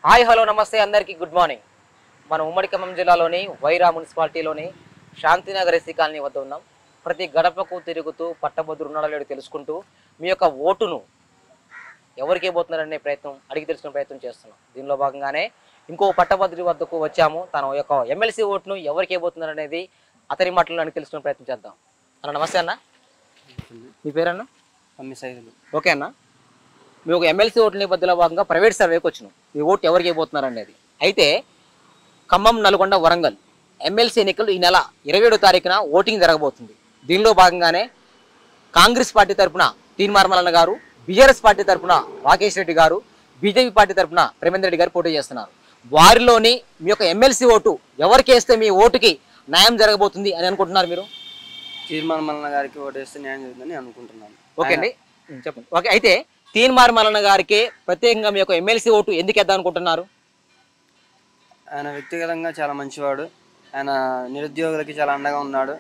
Hi hello నమస్తే అందరికీ good morning మన ఉమ్మడి ఖమ్మం జిల్లాలోని వైరా మున్సిపాలిటీలోని శాంతినగర్ ఎస్సీ కాలనీ వద్ద ఉన్నాం ప్రతి గడపకు తిరుగుతూ పట్టభద్రులు ఉన్నాడో లేదో తెలుసుకుంటూ మీ యొక్క ఓటును ఎవరికి ఇవ్వబోతున్నారనే ప్రయత్నం అడిగి తెలుసుకునే ప్రయత్నం చేస్తున్నాం దీనిలో భాగంగానే ఇంకో పట్టభద్రుడి వద్దకు వచ్చాము తన యొక్క ఎమ్మెల్సీ ఓటును ఎవరికి ఇవ్వబోతున్నారు అనేది అతని మాటలను అడిగి తెలుసుకునే ప్రయత్నం చేద్దాం అన్న నమస్తే అన్న మీ పేరన్నా అమ్మి సైదులు ఓకే అన్న మీ ఒక ఎమ్మెల్సీ ఓట్ల నేపథ్యంలో భాగంగా ప్రైవేట్ సర్వేకి వచ్చినాం మీ ఓటు ఎవరికి ఇవ్వబోతున్నారు అనేది అయితే ఖమ్మం నల్గొండ వరంగల్ ఎమ్మెల్సీ ఎన్నికలు ఈ నెల ఇరవై ఏడో తారీఖున ఓటింగ్ జరగబోతుంది దీనిలో భాగంగానే కాంగ్రెస్ పార్టీ తరపున తీన్ మార్మలన్న గారు బీఆర్ఎస్ పార్టీ తరపున రాకేష్ రెడ్డి గారు బీజేపీ పార్టీ తరపున ప్రేమేందర్ రెడ్డి గారు పోటీ చేస్తున్నారు వారిలోని మీ యొక్క ఎమ్మెల్సీ ఓటు ఎవరికి వేస్తే మీ ఓటుకి న్యాయం జరగబోతుంది అని అనుకుంటున్నారు మీరు తీర్మానం మల్లన్న గారికి ఓటేస్తే న్యాయం జరుగుతుందని అనుకుంటున్నాను ఓకే అండి ఉం, చెప్పండి ఓకే అయితే తీన్ మార్మలన్న గారికి ప్రత్యేకంగా మీ యొక్క ఎమ్మెల్సీ ఓటు ఎందుకు వేద్దాం అనుకుంటున్నారు ఆయన వ్యక్తిగతంగా చాలా మంచివాడు ఆయన నిరుద్యోగులకి చాలా అండగా ఉన్నాడు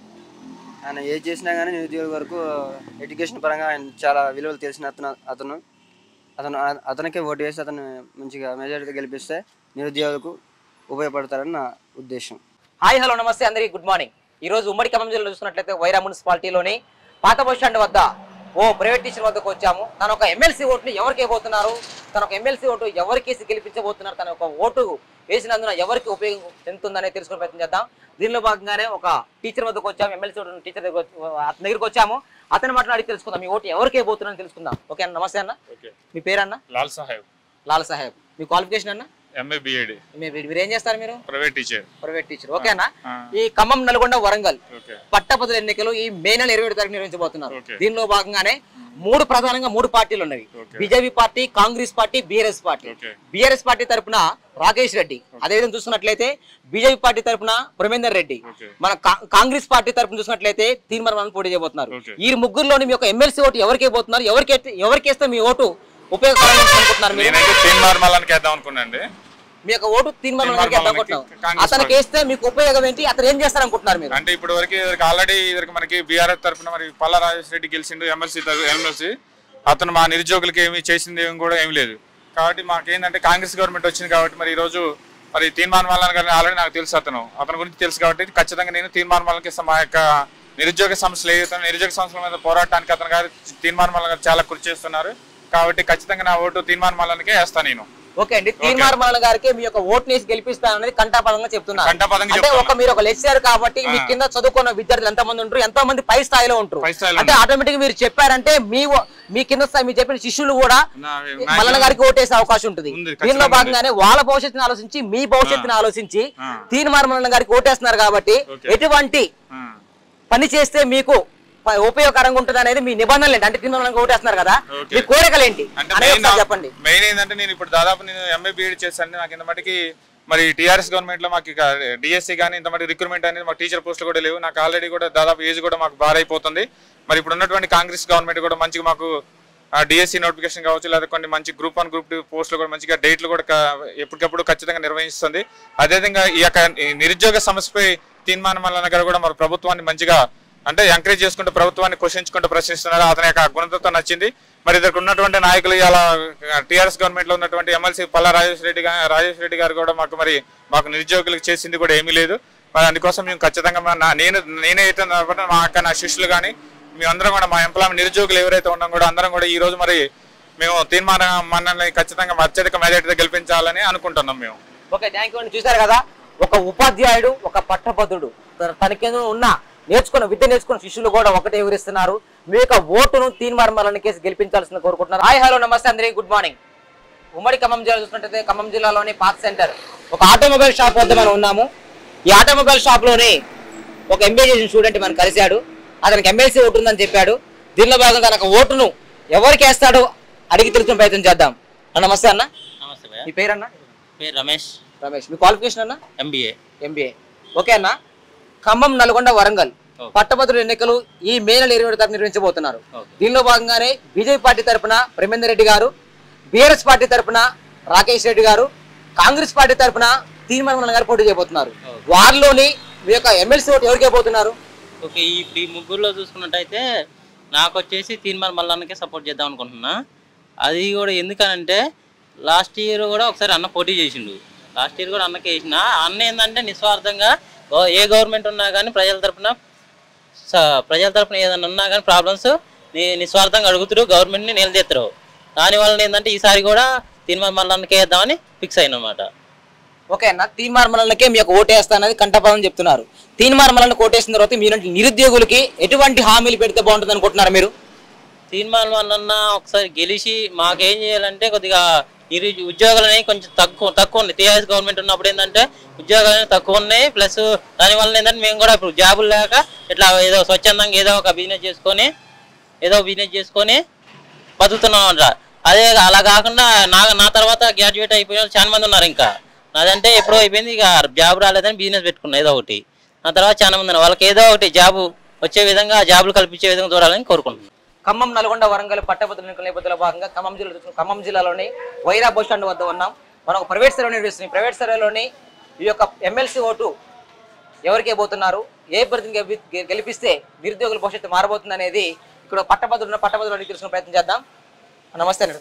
ఆయన ఏది చేసినా కానీ నిరుద్యోగుల వరకు ఎడ్యుకేషన్ పరంగా ఆయన చాలా విలువలు తెలిసిన అతను అతను అతను అతనికే ఓటు వేసి అతను మంచిగా మెజారిటీతో గెలిపిస్తే నిరుద్యోగులకు ఉపయోగపడతారని నా ఉద్దేశం హాయ్ హలో నమస్తే అందరికీ గుడ్ మార్నింగ్ ఈ రోజు ఉమ్మడి ఖమ్మం జిల్లాలో చూసుకున్నట్లయితే వైరా మున్సిపాలిటీలోని పాత బస్ స్టాండ్ వద్ద ఓ ప్రైవేట్ టీచర్ వద్దకు వచ్చాము తన ఒక ఎమ్మెల్సీ ఓటుని ఎవరికి ఇవ్వబోతున్నారు తన ఒక ఎమ్మెల్సీ ఓటు ఎవరికి వేసి గెలిపించబోతున్నారు తన ఒక ఓటు వేసినందున ఎవరికి ఉపయోగం చెందుతుందనే తెలుసుకునే ప్రయత్నం చేద్దాం దీనిలో భాగంగానే ఒక టీచర్ వద్దకు వచ్చాము ఎమ్మెల్సీ ఓటు టీచర్ దగ్గర వచ్చి- అతని దగ్గరికి వచ్చాము అతని మాట్లాడి తెలుసుకుందాం మీ ఓటు ఎవరికి ఇవ్వబోతున్నారని తెలుసుకుందాం ఓకే అన్న నమస్తే అన్న ఓకే మీ పేరన్న లాల్ సాహెబ్ లాల్ సాహెబ్ మీ క్వాలిఫికేషన్ అన్న ఎంఏ బిఎడ్ మీరు మీరు ఏం చేస్తారు మీరు ప్రైవేట్ టీచర్ ప్రైవేట్ టీచర్ ఓకేనా ఈ ఖమ్మం నల్గొండ వరంగల్ ఓకే పట్టభద్రుల ఎన్నికలు ఈ మే నెల ఇరవై తారీఖు నిర్వహించబోతున్నారు Okay. దీనిలో భాగంగానే మూడు ప్రధానంగా మూడు పార్టీలు ఉన్నవి Okay. BJP party Congress party BRS party okay BRS party తరపున రాకేష్ రెడ్డి అదేవిధంగా చూసుకున్నట్లయితే బీజేపీ పార్టీ తరపున ప్రమేందర్ రెడ్డి ఓకే మన కా- కాంగ్రెస్ పార్టీ తరపున చూసినట్లయితే తీర్మానం పోటీ చేయబోతున్నారు Okay. ఈ ముగ్గురులోని మీ యొక్క ఎమ్మెల్సీ ఓటు ఎవరికి ఇవ్వబోతున్నారు ఎవరికి ఎత్తే- ఎవరికి వేస్తే మీ ఓటు ఉపయోగకరంగా ఉంటుంది అనుకుంటున్నారు మీరు నేనైతే తీన్ మార్మలానికి వేద్దాం అనుకున్నాండి మీ యొక్క ఓటు తీర్మానం తీర్మానం అనుకుంటున్నారు కాంగ్రెస్ అతనికి వేస్తే మీకు ఉపయోగం ఏంటి అతను ఏం చేస్తారు అనుకుంటున్నారు మీరు అంటే ఇప్పుడు వరకు ఇద్దరికి ఆల్రెడీ ఇద్దరికి మనకి బీఆర్ఎస్ తరఫున మరి పల్లా రాజేష్ రెడ్డి గెలిచిండు ఎమ్మెల్సీ ఎమ్మెల్సీ అతను మా నిరుద్యోగులకి ఏమి చేసింది ఏమి కూడా ఏమి లేదు కాబట్టి మాకేంటంటే కాంగ్రెస్ గవర్నమెంట్ వచ్చింది కాబట్టి మరి ఈ రోజు మరి తీర్మానం వాళ్ళని గారిని ఆల్రెడీ నాకు తెలుసు అతను అతని గురించి తెలుసు కాబట్టి ఖచ్చితంగా నేను తీర్మానం వాళ్ళకి మా యొక్క నిరుద్యోగ సమస్యలు ఏదైతే నిరుద్యోగ సమస్యల మీద పోరాటానికి అతను గారు తీర్మానం వాళ్ళ గారు చాలా కృషి చేస్తున్నారు కాబట్టి ఖచ్చితంగా నా ఓటు తీర్మానం వాళ్ళకే వేస్తాను నేను ఓకే అండి తీర్మార్మల గారికి మీ యొక్క ఓట్ వేసి గెలిపిస్తాననేది కంటాపదంగా చెప్తున్నారు కంఠపదంగా అంటే చెప్తున్నా. ఒక మీరు ఒక లెక్చర్ కాబట్టి మీ కింద చదువుకున్న విద్యార్థులు ఎంత మంది ఉంటారు ఎంతో మంది పై స్థాయిలో ఉంటారు పై స్థాయిలో అంటే ఆటోమేటిక్ మీరు చెప్పారంటే మీ ఓ- మీ కింద స్థాయి మీరు చెప్పిన శిష్యులు కూడా నా- మల్లన్న గారికి ఓటేసే అవకాశం ఉంటుంది ఉంది, దీనిలో ఖచ్చితంగా భాగంగానే వాళ్ళ భవిష్యత్తుని ఆలోచించి మీ భవిష్యత్తుని ఆలోచించి ఆ. తీర్మార్మల గారికి ఓటేస్తున్నారు కాబట్టి ఓకే. ఎటువంటి ఆ. పని చేస్తే మీకు ప- ఉపయోగకరంగా ఉంటుంది అనేది మీ నిబంధనలు ఏంటి అంటే తీర్మానం ఓటేస్తున్నారు కదా ఓకే. మీ కోరికలు ఏంటి అంటే అనేది మెయిన్ ఒకసారి చెప్పండి మెయిన్ ఏంటంటే నేను ఇప్పుడు దాదాపు నేను ఎంఏ బీఎడ్ చేశాను నాకు ఇంత మటుకి మరి టీఆర్ఎస్ గవర్నమెంట్ లో మాకు డిఎస్సి కానీ ఇంత మటుకు రిక్రూట్మెంట్ అనేది మాకు టీచర్ పోస్టులు కూడా లేవు నాకు ఆల్రెడీ కూడా దాదాపు ఏజ్ కూడా మాకు బార్ అయిపోతుంది మరి ఇప్పుడు ఉన్నటువంటి కాంగ్రెస్ గవర్నమెంట్ కూడా మంచిగా మాకు డిఎస్సి నోటిఫికేషన్ కావచ్చు లేదా కొన్ని మంచి గ్రూప్ వన్ గ్రూప్ టూ పోస్టులు కూడా మంచిగా డేట్లు కూడా క- ఎప్పటికప్పుడు ఖచ్చితంగా నిర్వహిస్తుంది అదేవిధంగా ఈ యొక్క ఈ నిరుద్యోగ సమస్యపై తీర్మానం వల్ల గారు కూడా మరి ప్రభుత్వాన్ని మంచిగా అంటే ఎంకరేజ్ చేసుకుంటూ ప్రభుత్వాన్ని క్వశ్చించుకుంటూ ప్రశ్నిస్తున్నారు అతని యొక్క గుణతత్వం నచ్చింది మరి ఇద్దరు ఉన్నటువంటి నాయకులు ఇలా టీఆర్ఎస్ గవర్నమెంట్ లో ఉన్నటువంటి ఎమ్మెల్సీ పల్లా రాజేష్ రెడ్డి గా- రాజేష్ రెడ్డి గారు కూడా మాకు మరి మాకు నిరుద్యోగులకు చేసింది కూడా ఏమీ లేదు మరి అందుకోసం మేము ఖచ్చితంగా మా- నా- నేను నేనే అయితే నా- మా అక్క నా శిష్యులు కానీ మేమందరం కూడా మా ఎంప్లాయ్ నిరుద్యోగులు ఎవరైతే ఉన్నాం కూడా అందరం కూడా ఈ రోజు మరి మేము తీర్మానం మనల్ని ఖచ్చితంగా అత్యధిక మెజార్టీతో గెలిపించాలని అనుకుంటున్నాం మేము ఓకే థ్యాంక్ యూ అండి చూసారు కదా ఒక ఉపాధ్యాయుడు ఒక పట్టభద్రుడు తన- తన కింద ఉన్న నేర్చుకున్న విద్య నేర్చుకున్న శిష్యులు కూడా ఒకటే వివరిస్తున్నారు మీ యొక్క ఓటును తీన్మార్మలని కేసు గెలిపించాల్సిన కోరుకుంటున్నారు హాయ్ హలో నమస్తే అందరికీ గుడ్ మార్నింగ్ ఉమ్మడి ఖమ్మం జిల్లా చూసినట్టయితే ఖమ్మం జిల్లాలోని పార్క్ సెంటర్ ఒక ఆటోమొబైల్ షాప్ వద్ద మనం ఉన్నాము ఈ ఆటోమొబైల్ షాప్ లోని ఒక ఎంబీఏ చేసిన స్టూడెంట్ మనం కలిశాడు అతనికి ఎమ్మెల్సీ ఓటు ఉందని చెప్పాడు దీనిలో భాగంగా తనకు ఓటును ఎవరికి వేస్తాడో అడిగి తెలుసుకునే ప్రయత్నం చేద్దాం అన్న నమస్తే అన్న నమస్తే భయ్య మీ పేరన్నా పేరు రమేష్ రమేష్ మీ క్వాలిఫికేషన్ అన్న ఎంబీఏ ఎంబీఏ ఓకే అన్న ఖమ్మం నల్గొండ వరంగల్ ఓకే. పట్టభద్రుల ఎన్నికలు ఈ మే నెల ఇరవై తారీఖు నిర్వహించబోతున్నారు ఓకే. దీనిలో భాగంగానే బీజేపీ పార్టీ తరపున ప్రేమేందర్ రెడ్డి గారు బీఆర్ఎస్ పార్టీ తరపున రాకేష్ రెడ్డి గారు కాంగ్రెస్ పార్టీ తరపున తీర్మానం గారు పోటీ చేయబోతున్నారు ఓకే. వారిలోని మీ యొక్క ఎమ్మెల్సీ ఓటు ఎవరికి అయిపోతున్నారు ఓకే ఈ ఈ ముగ్గురులో చూసుకున్నట్టయితే నాకు వచ్చేసి తీన్మార్ మల్లన్నకే సపోర్ట్ చేద్దాం అనుకుంటున్నా అది కూడా ఎందుకనంటే లాస్ట్ ఇయర్ కూడా ఒకసారి అన్న పోటీ చేసిండు లాస్ట్ ఇయర్ కూడా అన్నకి వేసిన అన్న ఏంటంటే నిస్వార్థంగా గవ- ఏ గవర్నమెంట్ ఉన్నా కానీ ప్రజల తరపున స- ప్రజల తరపున ఏదైనా ఉన్నా కానీ ప్రాబ్లమ్స్ నిస్వార్థంగా అడుగుతారు గవర్నమెంట్ని నిలదీస్తారు దానివల్ల ఏంటంటే ఈసారి కూడా తిరుమల మల్లన్నకే వేద్దామని ఫిక్స్ అయినమాట ఓకే అన్న తీన్మార్ మల్లన్నకే మీ యొక్క ఓటేస్తా అనేది కంటపదం చెప్తున్నారు తీన్మార్ మల్లన్న ఓటేసిన తర్వాత మీరు నిరుద్యోగులకి ఎటువంటి హామీలు పెడితే బాగుంటుంది అనుకుంటున్నారు మీరు తీర్మానం వలన ఒకసారి గెలిచి మాకేం చేయాలంటే కొద్దిగా నిరు ఉద్యోగాలు అనేవి కొంచెం తక్కువ తక్కువ ఉన్నాయి టీఆర్ఎస్ గవర్నమెంట్ ఉన్నప్పుడు ఏంటంటే ఉద్యోగాలు అనేవి తక్కువ ఉన్నాయి ప్లస్ దానివల్ల ఏంటంటే మేము కూడా ఇప్పుడు జాబులు లేక ఇట్లా ఏదో స్వచ్ఛందంగా ఏదో ఒక బిజినెస్ చేసుకొని ఏదో బిజినెస్ చేసుకొని బతుకుతున్నాం అంట అదే అలా కాకుండా నా నా తర్వాత గ్రాడ్యుయేట్ అయిపోయిన వాళ్ళు చాలా మంది ఉన్నారు ఇంకా నాదంటే ఎప్పుడో అయిపోయింది ఇక జాబ్ రాలేదని బిజినెస్ పెట్టుకున్నా ఏదో ఒకటి నా తర్వాత చాలా మంది ఉన్నారు వాళ్ళకి ఏదో ఒకటి జాబ్ వచ్చే విధంగా జాబులు కల్పించే విధంగా చూడాలని కోరుకుంటున్నాను ఖమ్మం నల్గొండ వరంగల్ పట్టభద్రుల ఎన్నికల నేపథ్యంలో భాగంగా ఖమ్మం జిల్లా ఖమ్మం జిల్లాలోని వైరా బస్ స్టాండ్ వద్ద ఉన్నాం మనం ఒక ప్రైవేట్ సర్వే నిర్వహిస్తున్నాం ఈ ప్రైవేట్ సర్వేలోని ఈ యొక్క ఎమ్మెల్సీ ఓటు ఎవరికి పోతున్నారు ఏ పరిధిని గెలిపి- గె- గెలిపిస్తే నిరుద్యోగుల భవిష్యత్తు మారబోతుంది అనేది ఇక్కడ పట్టభద్రులు ఉన్న పట్టభద్రులు అడిగి తెలుసుకునే ప్రయత్నం చేద్దాం నమస్తే అండి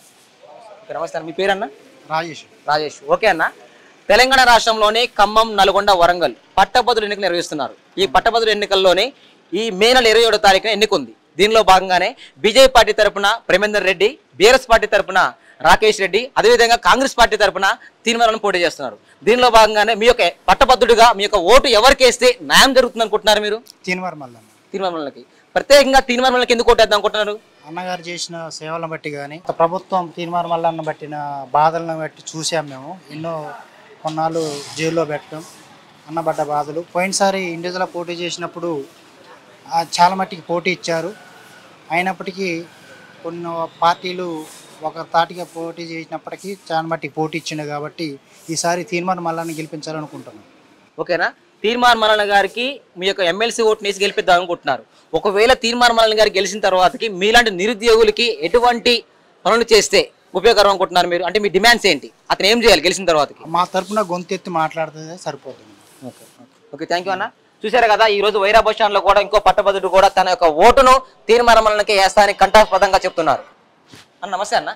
ఓకే, నమస్తే అన్న మీ పేరన్నా రాజేష్ రాజేష్ ఓకే అన్న తెలంగాణ రాష్ట్రంలోని ఖమ్మం నల్గొండ వరంగల్ పట్టభద్రుల ఎన్నికలు నిర్వహిస్తున్నారు ఈ పట్టభద్రుల ఎన్నికల్లోని ఈ మే నెల ఇరవై ఏడో తారీఖున ఎన్నిక ఉంది దీనిలో భాగంగానే బీజేపీ పార్టీ తరపున ప్రేమేందర్ రెడ్డి బీఆర్ఎస్ పార్టీ తరపున రాకేష్ రెడ్డి అదేవిధంగా కాంగ్రెస్ పార్టీ తరపున తీర్మానాలను పోటీ చేస్తున్నారు దీనిలో భాగంగానే మీ యొక్క పట్టభద్రుడిగా మీ యొక్క ఓటు ఎవరికి వేస్తే న్యాయం జరుగుతుంది అనుకుంటున్నారు మీరు తీన్వార్ మల్లన్న తీర్మానాలకి ప్రత్యేకంగా తీర్మానాలకి ఎందుకు ఓటేద్దాం అనుకుంటున్నారు అన్నగారు చేసిన సేవలను బట్టి కానీ ప్రభుత్వం తీన్మార్ మల్లన్న బట్టిన బాధలను బట్టి చూసాం మేము ఎన్నో కొన్నాళ్ళు జైల్లో పెట్టడం అన్నబడ్డ బాధలు పోయినసారి ఇండివిజువల్ పోటీ చేసినప్పుడు ఆ, చాలా మట్టికి పోటీ ఇచ్చారు అయినప్పటికీ కొన్ని పార్టీలు ఒక తాటిగా పోటీ చేసినప్పటికీ చాలా మట్టికి పోటీ ఇచ్చిండు కాబట్టి ఈసారి తీర్మార్ మల్లన్న గెలిపించాలనుకుంటున్నాం ఓకేనా తీర్మాన్ మల్లన్న గారికి మీ యొక్క ఎమ్మెల్సీ ఓటు వేసి గెలిపిద్దాం అనుకుంటున్నారు ఒకవేళ తీర్మాన్ మల్లన్న గారు గెలిచిన తర్వాతకి మీలాంటి నిరుద్యోగులకి ఎటువంటి పనులు చేస్తే ఉపయోగకరం అనుకుంటున్నారు మీరు అంటే మీ డిమాండ్స్ ఏంటి అతను ఏం చేయాలి గెలిచిన తర్వాతకి మా తరపున గొంతెత్తి మాట్లాడితే సరిపోతుంది ఓకే ఓకే థ్యాంక్ యూ అన్న చూశారు కదా ఈ రోజు వైరా బస్ స్టాండ్ లో కూడా ఇంకో పట్టభద్రుడు కూడా తన యొక్క ఓటును తీర్మాన మల్లన్నకే వేస్తానని కంఠాస్పదంగా చెప్తున్నారు అన్న నమస్తే అన్న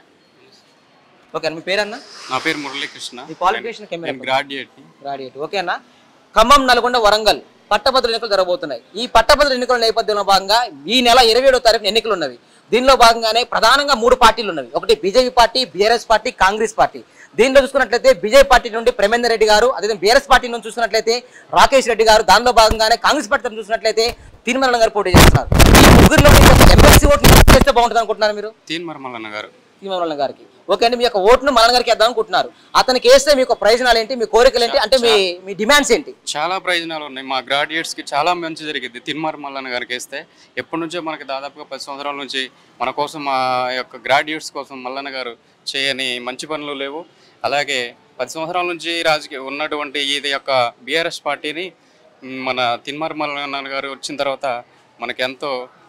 ఓకే అన్న మీ పేరన్నా నా పేరు మురళీకృష్ణ మీ క్వాలిఫికేషన్ నేను గ్రాడ్యుయేట్ గ్రాడ్యుయేట్ ఓకేనా ఖమ్మం నల్గొండ వరంగల్ పట్టభద్రుల ఎన్నికలు జరగబోతున్నాయి ఈ పట్టభద్రుల ఎన్నికల నేపథ్యంలో భాగంగా ఈ నెల ఇరవై ఏడో తారీఖున ఎన్నికలు ఉన్నవి దీనిలో భాగంగానే ప్రధానంగా మూడు పార్టీలు ఉన్నవి ఒకటి BJP party BRS party Congress party దీనిలో చూసుకున్నట్లయితే బీజేపీ పార్టీ నుండి ప్రేమేందర్ రెడ్డి గారు అదే బీఆర్ఎస్ పార్టీ నుంచి చూసుకున్నట్లయితే రాకేష్ రెడ్డి గారు దానిలో భాగంగానే కాంగ్రెస్ పార్టీ తరఫున చూసినట్లయితే తిరుమల గారు పోటీ చేస్తున్నారు ఈ ముగ్గురులో ఎమ్మెల్సీ ఓట్లు చేస్తే బాగుంటుంది అనుకుంటున్నారు మీరు తీన్ మరమల్లన్న గారు తిరుమల గారికి ఓకే అండి మీ యొక్క ఓటును మల్లన్న గారికి వేద్దాం అనుకుంటున్నారు అతనికి వేస్తే మీ యొక్క ప్రయోజనాలు ఏంటి మీ కోరికలు ఏంటి అంటే మీ మీ డిమాండ్స్ ఏంటి చాలా ప్రయోజనాలు ఉన్నాయి మా గ్రాడ్యుయేట్స్కి చాలా మంచి జరిగింది తిన్మార్ మల్లన్న గారికి వేస్తే ఎప్పటి నుంచో మనకి దాదాపుగా పది సంవత్సరాల నుంచి మన కోసం మా యొక్క గ్రాడ్యుయేట్స్ కోసం మల్లన్న గారు చేయని మంచి పనులు లేవు అలాగే పది సంవత్సరాల నుంచి రాజకీయ ఉన్నటువంటి ఇది యొక్క బీఆర్ఎస్ పార్టీని మ్, మన తిన్మార్ మల్లన్న గారు వచ్చిన తర్వాత మనకి ఎంతో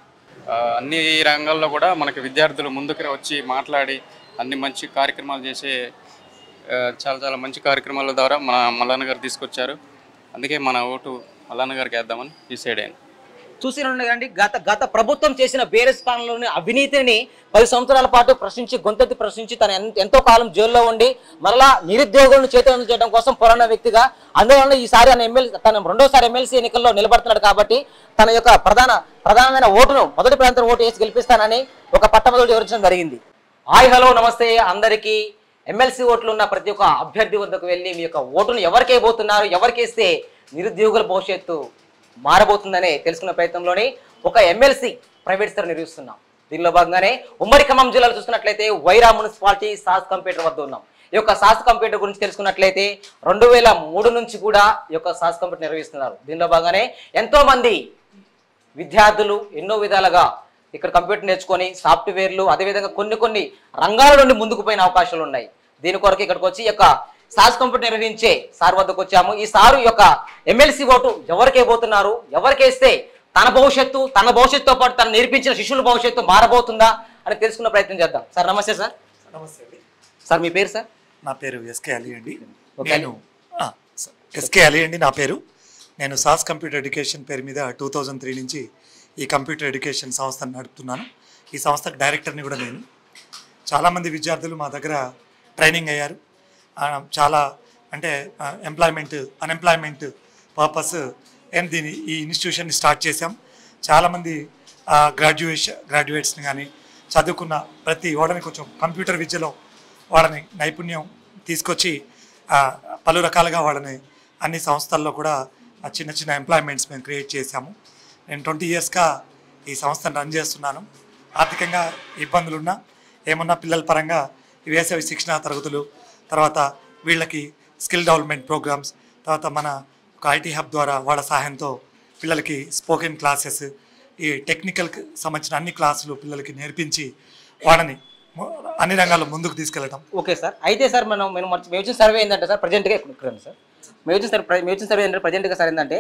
ఆ, అన్ని రంగాల్లో కూడా మనకి విద్యార్థులు ముందుకు వచ్చి మాట్లాడి అన్ని మంచి కార్యక్రమాలు చేసే ఆ, చాలా చాలా మంచి కార్యక్రమాల ద్వారా మన మల్లన్న గారు తీసుకొచ్చారు అందుకే మన ఓటు మల్లన్న గారికి వేద్దామని డిసైడ్ అయ్యాను చూసి కదండి గత గత ప్రభుత్వం చేసిన బేరస్ పాలనలోని అవినీతిని పది సంవత్సరాల పాటు ప్రశ్నించి గొంతెత్తి ప్రశ్నించి తన ఎన్- ఎంతో కాలం జైల్లో ఉండి మరలా నిరుద్యోగులను చేతులను చేయడం కోసం పోరాడిన వ్యక్తిగా అందువలన ఈసారి ఆయన ఎమ్మెల్సీ తన రెండోసారి ఎమ్మెల్సీ ఎన్నికల్లో నిలబడుతున్నాడు కాబట్టి తన యొక్క ప్రధాన ప్రధానమైన ఓటును మొదటి ప్రాంతం ఓటు వేసి గెలిపిస్తానని ఒక పట్టభద్రుడు వివరించడం జరిగింది హాయ్ హలో నమస్తే అందరికీ ఎమ్మెల్సీ ఓట్లు ఉన్న ప్రతి ఒక్క అభ్యర్థి వద్దకు వెళ్ళి మీ యొక్క ఓటును ఎవరికి వేయబోతున్నారు ఎవరికి వేస్తే నిరుద్యోగుల భవిష్యత్తు మారబోతుందనే తెలుసుకున్న ప్రయత్నంలోనే ఒక ఎమ్మెల్సీ ప్రైవేట్ స్థలం నిర్వహిస్తున్నాం దీనిలో భాగంగానే ఉమ్మడి ఖమ్మం జిల్లాలో చూసుకున్నట్లయితే వైరా మున్సిపాలిటీ సాస్ కంప్యూటర్ వద్ద ఉన్నాం ఈ యొక్క సాస్ కంప్యూటర్ గురించి తెలుసుకున్నట్లయితే రెండు వేల మూడు నుంచి కూడా ఈ యొక్క సాస్ కంప్యూటర్ నిర్వహిస్తున్నారు దీనిలో భాగంగానే ఎంతో మంది విద్యార్థులు ఎన్నో విధాలుగా ఇక్కడ కంప్యూటర్ నేర్చుకొని సాఫ్ట్వేర్లు అదేవిధంగా కొన్ని కొన్ని రంగాల నుండి ముందుకు పోయిన అవకాశాలు ఉన్నాయి దీని కొరకు ఇక్కడికి వచ్చి ఈ యొక్క సాస్ కంప్యూటర్ నిర్వహించే సార్ వద్దకు వచ్చాము ఈ సారు యొక్క ఎమ్మెల్సీ ఓటు ఎవరికి వేయబోతున్నారు ఎవరికి వేస్తే తన భవిష్యత్తు తన భవిష్యత్తుతో పాటు తను నేర్పించిన శిష్యుల భవిష్యత్తు మారబోతుందా అని తెలుసుకున్న ప్రయత్నం చేద్దాం సార్ నమస్తే సార్ నమస్తే అండి సార్ మీ పేరు సార్ నా పేరు ఎస్కే అలీ అండి ఓకే. నేను ఆ, స- ఎస్కే అలీ అండి నా పేరు నేను సాస్ కంప్యూటర్ ఎడ్యుకేషన్ పేరు మీద టూ థౌజండ్ త్రీ నుంచి ఈ కంప్యూటర్ ఎడ్యుకేషన్ సంస్థను నడుపుతున్నాను ఈ సంస్థకు డైరెక్టర్ని కూడా నేను చాలామంది విద్యార్థులు మా దగ్గర ట్రైనింగ్ అయ్యారు ఆ, చాలా అంటే ఎంప్లాయ్మెంట్ అన్ఎంప్లాయ్మెంట్ పర్పస్ అండ్ దీని ఈ ఇన్స్టిట్యూషన్ని స్టార్ట్ చేశాం చాలామంది గ్రాడ్యుయేషన్ గ్రాడ్యుయేట్స్ని కానీ చదువుకున్న ప్రతి వాడని కొంచెం కంప్యూటర్ విద్యలో వాళ్ళని నైపుణ్యం తీసుకొచ్చి ఆ, పలు రకాలుగా వాళ్ళని అన్ని సంస్థల్లో కూడా ఆ చిన్న చిన్న ఎంప్లాయ్మెంట్స్ మేము క్రియేట్ చేశాము నేను ట్వంటీ ఇయర్స్గా ఈ సంస్థను రన్ చేస్తున్నాను ఆర్థికంగా ఇబ్బందులున్నా ఏమన్నా పిల్లల పరంగా ఈ వేసవి శిక్షణా తరగతులు తర్వాత వీళ్ళకి స్కిల్ డెవలప్మెంట్ ప్రోగ్రామ్స్ తర్వాత మన ఒక ఐటీ హబ్ ద్వారా వాళ్ళ సహాయంతో పిల్లలకి స్పోకెన్ క్లాసెస్ ఈ టెక్నికల్కి సంబంధించిన అన్ని క్లాసులు పిల్లలకి నేర్పించి వాళ్ళని ము- అన్ని రంగాల్లో ముందుకు తీసుకెళ్ళటం ఓకే సార్ అయితే సార్ మనం మేము మర్చి- మేము వచ్చిన సర్వే ఏంటంటే సార్ ప్రజెంట్గా ఇక్కడ ఇక్కడ ఉంది సార్ మేము వచ్చిన సర్వే మేము వచ్చిన సర్వే ఏంటంటే ప్రజెంట్గా సార్ ఏంటంటే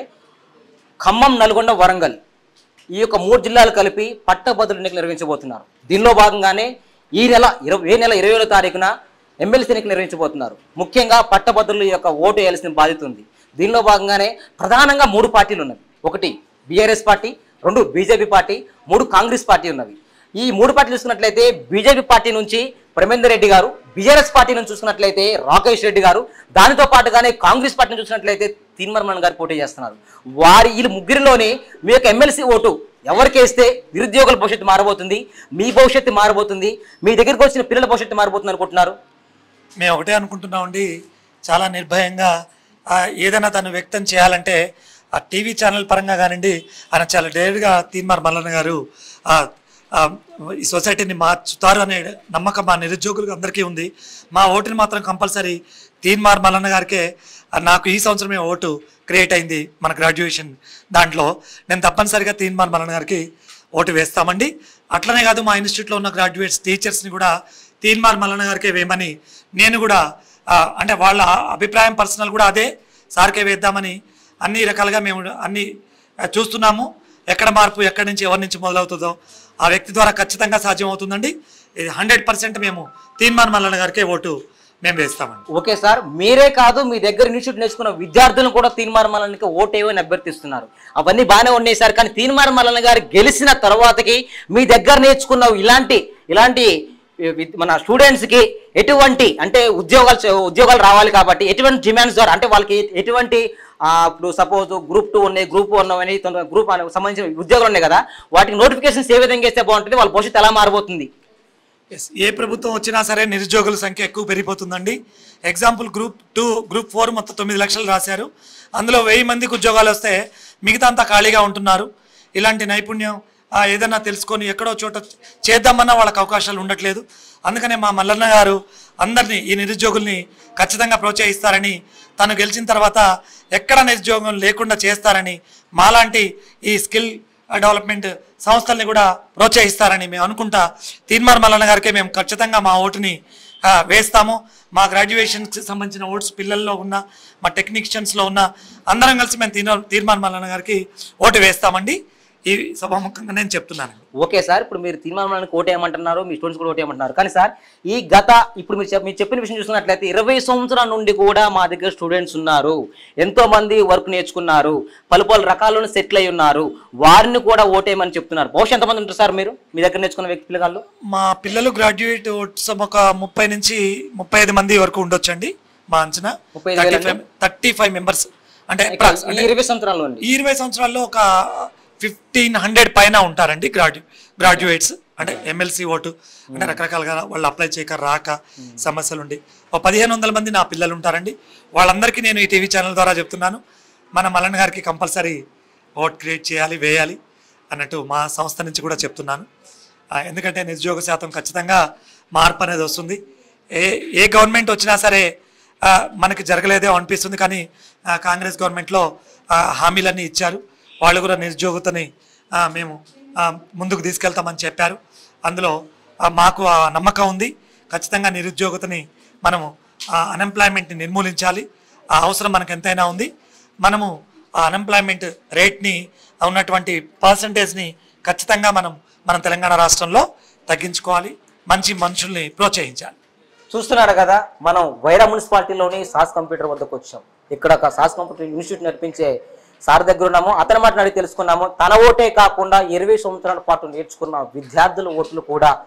ఖమ్మం నల్గొండ వరంగల్ ఈ యొక్క మూడు జిల్లాలు కలిపి పట్టభద్రుల ఎన్నికలు నిర్వహించబోతున్నారు దీనిలో భాగంగానే ఈ నెల ఇరవై ఏ నెల ఇరవై ఏడో తారీఖున ఎమ్మెల్సీ ఎన్నికలు నిర్వహించబోతున్నారు ముఖ్యంగా పట్టభద్రుల యొక్క ఓటు వేయాల్సిన బాధ్యత ఉంది దీనిలో భాగంగానే ప్రధానంగా మూడు పార్టీలు ఉన్నవి ఒకటి బీఆర్ఎస్ పార్టీ రెండు బీజేపీ పార్టీ మూడు కాంగ్రెస్ పార్టీ ఉన్నవి ఈ మూడు పార్టీలు చూసుకున్నట్లయితే బీజేపీ పార్టీ నుంచి ప్రమేందర్ రెడ్డి గారు బీఆర్ఎస్ పార్టీ నుంచి చూసుకున్నట్లయితే రాకేష్ రెడ్డి గారు దానితో పాటుగానే కాంగ్రెస్ పార్టీని చూసినట్లయితే తీన్మర్మన్ గారు పోటీ చేస్తున్నారు వారి వీళ్ళు ముగ్గురిలోని మీ యొక్క ఎమ్మెల్సీ ఓటు ఎవరికి వేస్తే నిరుద్యోగుల భవిష్యత్తు మారబోతుంది మీ భవిష్యత్తు మారబోతుంది మీ దగ్గరికి వచ్చిన పిల్లల భవిష్యత్తు మారబోతుంది అనుకుంటున్నారు మేము ఒకటే అనుకుంటున్నామండి చాలా నిర్భయంగా ఆ, ఏదైనా తను వ్యక్తం చేయాలంటే ఆ టీవీ ఛానల్ పరంగా కానివ్వండి ఆయన చాలా డైరెక్ట్గా తీన్మార్ మల్లన్న గారు ఆ, ఆ, ఈ సొసైటీని మార్చుతారు అనే నమ్మకం మా నిరుద్యోగులకు అందరికీ ఉంది మా ఓటుని మాత్రం కంపల్సరీ తీన్మార్ మల్లన్న గారికే ఆ, నాకు ఈ సంవత్సరమే ఓటు క్రియేట్ అయింది మన గ్రాడ్యుయేషన్ దాంట్లో నేను తప్పనిసరిగా తీన్మార్ మల్లన్న గారికి ఓటు వేస్తామండి అట్లనే కాదు మా ఇన్స్టిట్యూట్లో ఉన్న గ్రాడ్యుయేట్స్ టీచర్స్ని కూడా తీన్మార్ మల్లన్న గారికే వేయమని నేను కూడా ఆ, అంటే వాళ్ళ అభిప్రాయం పర్సనల్ కూడా అదే సార్కే వేద్దామని అన్ని రకాలుగా మేము అన్ని ఆ, చూస్తున్నాము ఎక్కడ మార్పు ఎక్కడి నుంచి ఎవరి నుంచి మొదలవుతుందో ఆ వ్యక్తి ద్వారా ఖచ్చితంగా సాధ్యం అవుతుందండి ఇది హండ్రెడ్ పర్సెంట్ మేము తీన్మార్ మల్లన్న గారికే ఓటు మేము వేస్తామండి ఓకే సార్ మీరే కాదు మీ దగ్గర ఇన్స్టిట్యూట్ నేర్చుకున్న విద్యార్థులను కూడా తీన్మార్ మల్లన్నకి ఓటేవని అభ్యర్థిస్తున్నారు అవన్నీ బాగానే ఉన్నాయి సార్ కానీ తీన్మార్ మల్లన్న గారు గెలిచిన తర్వాతకి మీ దగ్గర నేర్చుకున్న ఇలాంటి ఇలాంటి ఈ విద్- మన స్టూడెంట్స్కి ఎటువంటి అంటే ఉద్యోగాలు చే- ఉద్యోగాలు రావాలి కాబట్టి ఎటువంటి డిమాండ్స్ ద్వారా అంటే వాళ్ళకి ఎటువంటి ఆ, ఇప్పుడు సపోజ్ గ్రూప్ టూ ఉన్నాయి గ్రూప్ వన్ ఉన్నాయి గ్రూప్ సంబంధించిన ఉద్యోగాలు ఉన్నాయి కదా వాటికి నోటిఫికేషన్స్ ఏ విధంగా ఇస్తే బాగుంటుంది వాళ్ళ భవిష్యత్తు ఎలా మారబోతుంది ఎస్ ఏ ప్రభుత్వం వచ్చినా సరే నిరుద్యోగుల సంఖ్య ఎక్కువ పెరిగిపోతుందండి example group two group four మొత్తం తొమ్మిది లక్షలు రాశారు అందులో వెయ్యి మందికి ఉద్యోగాలు వస్తే మిగతా అంతా ఖాళీగా ఉంటున్నారు ఇలాంటి నైపుణ్యం ఆ, ఏదైనా తెలుసుకొని ఎక్కడో చోట చేద్దామన్నా వాళ్ళకి అవకాశాలు ఉండట్లేదు అందుకనే మా మల్లన్న గారు అందరినీ ఈ నిరుద్యోగుల్ని ఖచ్చితంగా ప్రోత్సహిస్తారని తను గెలిచిన తర్వాత ఎక్కడ నిరుద్యోగం లేకుండా చేస్తారని మాలాంటి ఈ స్కిల్ డెవలప్మెంట్ సంస్థల్ని కూడా ప్రోత్సహిస్తారని మేము అనుకుంటా తీన్మార్ మల్లన్న గారికి మేము ఖచ్చితంగా మా ఓటుని ఆ, వేస్తాము మా గ్రాడ్యుయేషన్కి సంబంధించిన ఓట్స్ పిల్లల్లో ఉన్న మా టెక్నీషియన్స్లో ఉన్న అందరం కలిసి మేము తీర్మా తీర్మాన్ మల్లన్న గారికి ఓటు వేస్తామండి ఈ సభాముఖంగా నేను చెప్తున్నాను ఓకే సార్ ఇప్పుడు మీరు తీర్మానానికి ఓటు ఏమంటున్నారు మీ స్టూడెంట్స్ కూడా ఓటు ఏమంటున్నారు కానీ సార్ ఈ గత ఇప్పుడు మీరు చెప్- మీరు చెప్పిన విషయం చూసుకున్నట్లయితే ఇరవై సంవత్సరాల నుండి కూడా మా దగ్గర స్టూడెంట్స్ ఉన్నారు ఎంతో మంది వర్క్ నేర్చుకున్నారు పలు పలు రకాలను సెటిల్ అయి ఉన్నారు వారిని కూడా ఓటేయమని చెప్తున్నారు బహుశా ఎంతమంది ఉంటారు సార్ మీరు మీ దగ్గర నేర్చుకున్న వ్యక్తి పిల్లగాళ్ళు మా పిల్లలు గ్రాడ్యుయేట్ ఓట్స్ ఒక ముప్పై నుంచి ముప్పై ఐదు మంది వరకు ఉండొచ్చండి మా అంచనా ముప్పై ఐదు వేలు thirty five thirty five members అంటే ఇక్కడ approx- ఈ అంటే ఇరవై సంవత్సరాల్లో అండి ఈ ఇరవై సంవత్సరాల్లో ఒక ఫిఫ్టీన్ హండ్రెడ్ పైన ఉంటారండి గ్రాడ్యు గ్రాడ్యుయేట్స్ అంటే ఎమ్మెల్సీ ఓటు అంటే రకరకాలుగా వాళ్ళు అప్లై చేయక రాక సమస్యలు ఉండి ఒక పదిహేను వందల మంది నా పిల్లలు ఉంటారండి వాళ్ళందరికీ నేను ఈ టీవీ ఛానల్ ద్వారా చెప్తున్నాను మన మల్లన్న గారికి కంపల్సరీ ఓట్ క్రియేట్ చేయాలి వేయాలి అన్నట్టు మా సంస్థ నుంచి కూడా చెప్తున్నాను ఆ, ఎందుకంటే నిరుద్యోగ శాతం ఖచ్చితంగా మార్పు అనేది వస్తుంది ఏ ఏ గవర్నమెంట్ వచ్చినా సరే ఆ, మనకి జరగలేదే అనిపిస్తుంది కానీ ఆ, కాంగ్రెస్ గవర్నమెంట్లో ఆ, హామీలన్నీ ఇచ్చారు వాళ్ళు కూడా నిరుద్యోగతని ఆ, మేము ఆ, ముందుకు తీసుకెళ్తామని చెప్పారు అందులో ఆ, మాకు ఆ నమ్మకం ఉంది ఖచ్చితంగా నిరుద్యోగతని మనము అన్ఎంప్లాయ్మెంట్ని నిర్మూలించాలి ఆ అవసరం మనకు ఎంతైనా ఉంది మనము ఆ అన్ఎంప్లాయ్మెంట్ రేట్ని ఉన్నటువంటి పర్సంటేజ్ని ఖచ్చితంగా మనం మన తెలంగాణ రాష్ట్రంలో తగ్గించుకోవాలి మంచి మనుషుల్ని ప్రోత్సహించాలి చూస్తున్నారు కదా మనం వైరా మున్సిపాలిటీలోని సాస్ కంప్యూటర్ వద్దకు వచ్చాం ఇక్కడ ఒక సాస్ కంప్యూటర్ ఇన్స్టిట్యూట్ నడిపించే సార్ దగ్గర ఉన్నాము అతని మాట అడిగి తెలుసుకున్నాము తన ఓటే కాకుండా ఇరవై సంవత్సరాల పాటు నేర్చుకున్న విద్యార్థుల ఓట్లు కూడా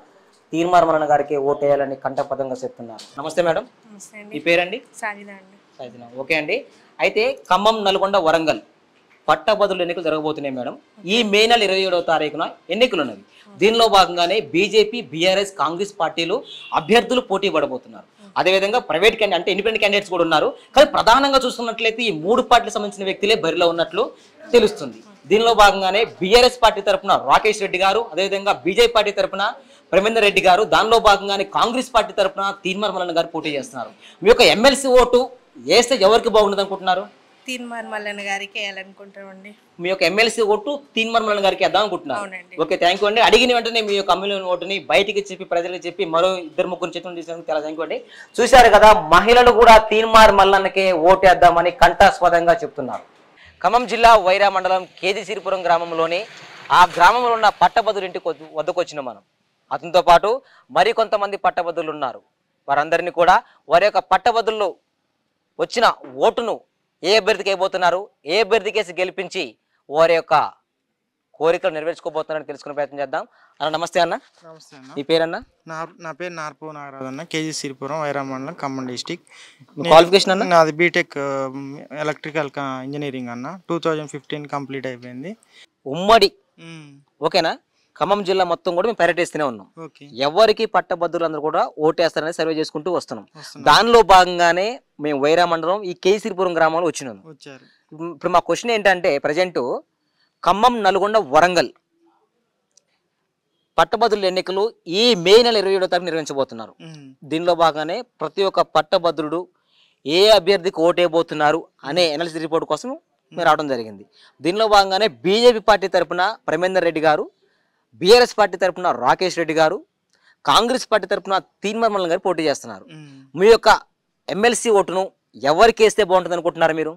తీర్మార్ మల్లన్న గారికి ఓటేయాలని కంఠపదంగా చెప్తున్నారు నమస్తే మేడం నమస్తే మీ అండి పేరండి సాగిదా అండి సాయిదిన. ఓకే అండి అయితే ఖమ్మం నల్గొండ వరంగల్ పట్టభద్రుల ఎన్నికలు జరగబోతున్నాయి మేడం ఈ మే నెల ఇరవై ఏడవ తారీఖున ఎన్నికలు ఉన్నవి దీనిలో భాగంగానే బీజేపీ బీఆర్ఎస్ కాంగ్రెస్ పార్టీలు అభ్యర్థులు పోటీ పడబోతున్నారు అదేవిధంగా ప్రైవేట్ క్యాండిడేట్ అంటే ఇండిపెండెంట్ క్యాండిడేట్స్ కూడా ఉన్నారు కానీ ప్రధానంగా చూస్తున్నట్లయితే ఈ మూడు పార్టీలకు సంబంధించిన వ్యక్తులే బరిలో ఉన్నట్లు తెలుస్తుంది దీనిలో భాగంగానే బీఆర్ఎస్ పార్టీ తరపున రాకేష్ రెడ్డి గారు అదేవిధంగా బీజేపీ పార్టీ తరపున ప్రమేందర్ రెడ్డి గారు దానిలో భాగంగానే కాంగ్రెస్ పార్టీ తరపున తీన్మార్ మల్లన్న గారు పోటీ చేస్తున్నారు మీ యొక్క ఎమ్మెల్సీ ఓటు వేస్తే ఎవరికి బాగుంటుంది అనుకుంటున్నారు తీన్మార్ మల్లన్న గారికి వేయాలనుకుంటామండి మీ యొక్క ఎమ్మెల్సీ ఓటు తీన్మార్ మల్లన్న గారికి వేద్దాం అనుకుంటున్నారు అవునండి. ఓకే థ్యాంక్ యూ అండి అడిగిన వెంటనే మీ యొక్క అమ్మాయిల ఓటుని బయటికి చెప్పి ప్రజలకు చెప్పి మరో ఇద్దరు ముగ్గురు చిత్రం చేసినందుకు చాలా థ్యాంక్ యూ అండి చూశారు కదా మహిళలు కూడా తీన్మార్ మల్లన్నకే ఓటేద్దామని కంఠాస్పదంగా చెప్తున్నారు ఖమ్మం జిల్లా వైరా మండలం కేదిసిరిపురం గ్రామంలోని ఆ గ్రామంలో ఉన్న పట్టభద్రుల ఇంటికి వద్ద- వద్దకు వచ్చిన మనం అతనితో పాటు మరి కొంతమంది పట్టభద్రులు ఉన్నారు వారందరినీ కూడా వారి యొక్క పట్టభద్రులు వచ్చిన ఓటును ఏ అభ్యర్థికి అయిపోతున్నారు ఏ అభ్యర్థికి వేసి గెలిపించి వారి యొక్క కోరికలు నెరవేర్చుకోబోతున్నారని తెలుసుకునే ప్రయత్నం చేద్దాం అన్న నమస్తే అన్న నమస్తే అన్న మీ పేరన్న నా నా పేరు నార్పు నాగరాజు అన్న కేజీ సిరిపురం వైరా మండలం ఖమ్మం డిస్టిక్ క్వాలిఫికేషన్ అన్న నాది బీటెక్ ఎలక్ట్రికల్ ఇంజనీరింగ్ అన్న టూ థౌజండ్ ఫిఫ్టీన్ కంప్లీట్ అయిపోయింది ఉమ్మడి మ్మ్. ఓకేనా ఖమ్మం జిల్లా మొత్తం కూడా మేము పర్యటిస్తూనే ఉన్నాం ఓకే ఎవరికి పట్టభద్రులందరూ కూడా ఓటేస్తారని సర్వే చేసుకుంటూ వస్తున్నాం వస్తున్నాం. దానిలో భాగంగానే మేము వైరా మండలం ఈ కేసీపురం గ్రామంలో వచ్చినాము వచ్చారు ఇప్పుడు మా క్వశ్చన్ ఏంటంటే ప్రజెంట్ ఖమ్మం నల్గొండ వరంగల్ పట్టభద్రుల ఎన్నికలు ఈ మే నెల ఇరవై ఏడో తారీఖు నిర్వహించబోతున్నారు మ్మ్. దీనిలో భాగంగానే ప్రతి ఒక్క పట్టభద్రుడు ఏ అభ్యర్థికి ఓటేయబోతున్నారు అనే ఎనాలిసిస్ రిపోర్ట్ కోసం మేము రావడం జరిగింది దీనిలో భాగంగానే బీజేపీ పార్టీ తరపున ప్రమేందర్ రెడ్డి గారు బీఆర్ఎస్ పార్టీ తరపున రాకేష్ రెడ్డి గారు కాంగ్రెస్ పార్టీ తరపున తీన్మర్మల్ గారు పోటీ చేస్తున్నారు మ్మ్. మీ యొక్క ఎమ్మెల్సీ ఓటును ఎవరికి వేస్తే బాగుంటుంది అనుకుంటున్నారు మీరు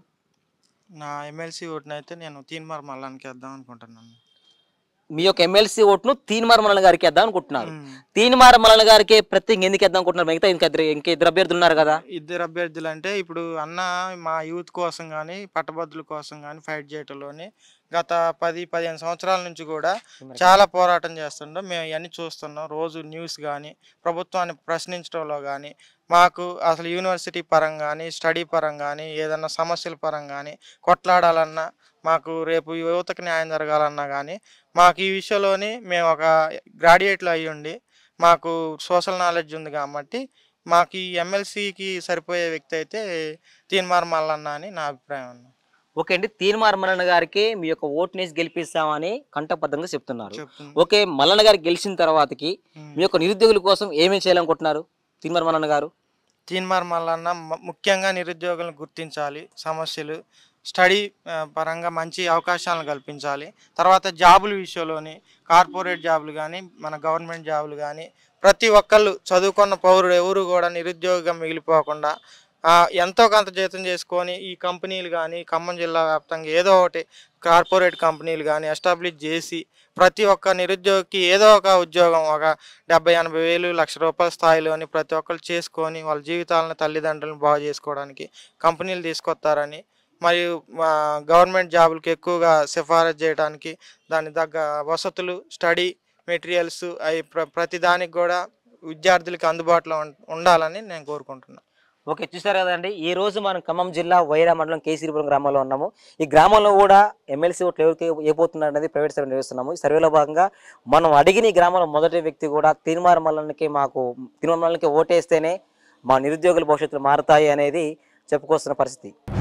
నా ఎమ్మెల్సీ ఓటునైతే నేను తీన్మార్ మల్లానికి వేద్దాం అనుకుంటున్నాను మీ యొక్క ఎమ్మెల్సీ ఓటును తీన్మార్ మల్లన్న గారికి వేద్దాం అనుకుంటున్నారు మ్మ్. తీన్మార్ మల్లన్న గారికి ప్రత్యేకంగా ఎందుకు వేద్దాం అనుకుంటున్నారు మిగతా ఇంకా ఇద్దరు ఇంకా ఇద్దరు అభ్యర్థులు ఉన్నారు కదా ఇద్దరు అభ్యర్థులు అంటే ఇప్పుడు అన్న మా యూత్ కోసం కానీ పట్టభద్రుల కోసం కానీ ఫైట్ చేయటంలోని గత పది పదిహేను సంవత్సరాల నుంచి కూడా చాలా పోరాటం చేస్తుంటాం మేము ఇవన్నీ చూస్తున్నాం రోజు న్యూస్ కానీ ప్రభుత్వాన్ని ప్రశ్నించడంలో కానీ మాకు అసలు యూనివర్సిటీ పరంగా కానీ స్టడీ పరంగా కానీ ఏదన్నా సమస్యల పరంగా కానీ కొట్లాడాలన్నా మాకు రేపు యువతకు న్యాయం జరగాలన్నా కానీ మాకు ఈ విషయంలోని మేము ఒక గ్రాడ్యుయేట్లు అయ్యి ఉండి మాకు సోషల్ నాలెడ్జ్ ఉంది కాబట్టి మాకు ఈ ఎమ్మెల్సీకి సరిపోయే వ్యక్తి అయితే తీన్మార్ మల్లన్న అని నా అభిప్రాయం అన్న ఓకే అండి తీన్మార్ మల్లన్న గారికి మీ యొక్క ఓటునేసి గెలిపిస్తామని కంఠబద్ధంగా చెప్తున్నారు చెప్తుంది ఓకే మల్లన్న గారు గెలిచిన తర్వాతకి మీ యొక్క నిరుద్యోగుల కోసం ఏమేమి చేయాలనుకుంటున్నారు తీన్మార్ మల్లన్న గారు తీన్మార్ మల్లన్న మ- ముఖ్యంగా నిరుద్యోగులను గుర్తించాలి సమస్యలు స్టడీ ఆ, పరంగా మంచి అవకాశాలను కల్పించాలి తర్వాత జాబుల విషయంలోని కార్పొరేట్ జాబులు కానీ మన గవర్నమెంట్ జాబులు కానీ ప్రతి ఒక్కళ్ళు చదువుకున్న పౌరుడు ఎవరు కూడా నిరుద్యోగిగా మిగిలిపోకుండా ఆ, ఎంతో కొంత జీతం చేసుకొని ఈ కంపెనీలు కానీ ఖమ్మం జిల్లా వ్యాప్తంగా ఏదో ఒకటి కార్పొరేట్ కంపెనీలు కానీ ఎస్టాబ్లిష్ చేసి ప్రతి ఒక్క నిరుద్యోగికి ఏదో ఒక ఉద్యోగం ఒక డెబ్బై ఎనభై వేలు లక్ష రూపాయల స్థాయిలోని ప్రతి ఒక్కరు చేసుకొని వాళ్ళ జీవితాలను తల్లిదండ్రులను బాగు చేసుకోవడానికి కంపెనీలు తీసుకొస్తారని మరియు మా గవర్నమెంట్ జాబులకి ఎక్కువగా సిఫారసు చేయడానికి దాని తగ్గ వసతులు స్టడీ మెటీరియల్స్ అవి ప్ర ప్రతి దానికి కూడా విద్యార్థులకి అందుబాటులో ఉం- ఉండాలని నేను కోరుకుంటున్నాను ఓకే చూసారు కదండి ఈ రోజు మనం ఖమ్మం జిల్లా వైరా మండలం కేసీపురం గ్రామంలో ఉన్నాము ఈ గ్రామంలో కూడా ఎమ్మెల్సీ ఓట్లు ఎవరికి అయిపోతున్నారు అనేది ప్రైవేట్ సర్వే నిర్వహిస్తున్నాము ఈ సర్వేలో భాగంగా మనం అడిగిన ఈ గ్రామంలో మొదటి వ్యక్తి కూడా తిరుమార మల్లన్నకి మాకు తిరుమల మల్లన్నకి ఓటేస్తేనే మా నిరుద్యోగుల భవిష్యత్తులు మారుతాయి అనేది చెప్పుకొస్తున్న పరిస్థితి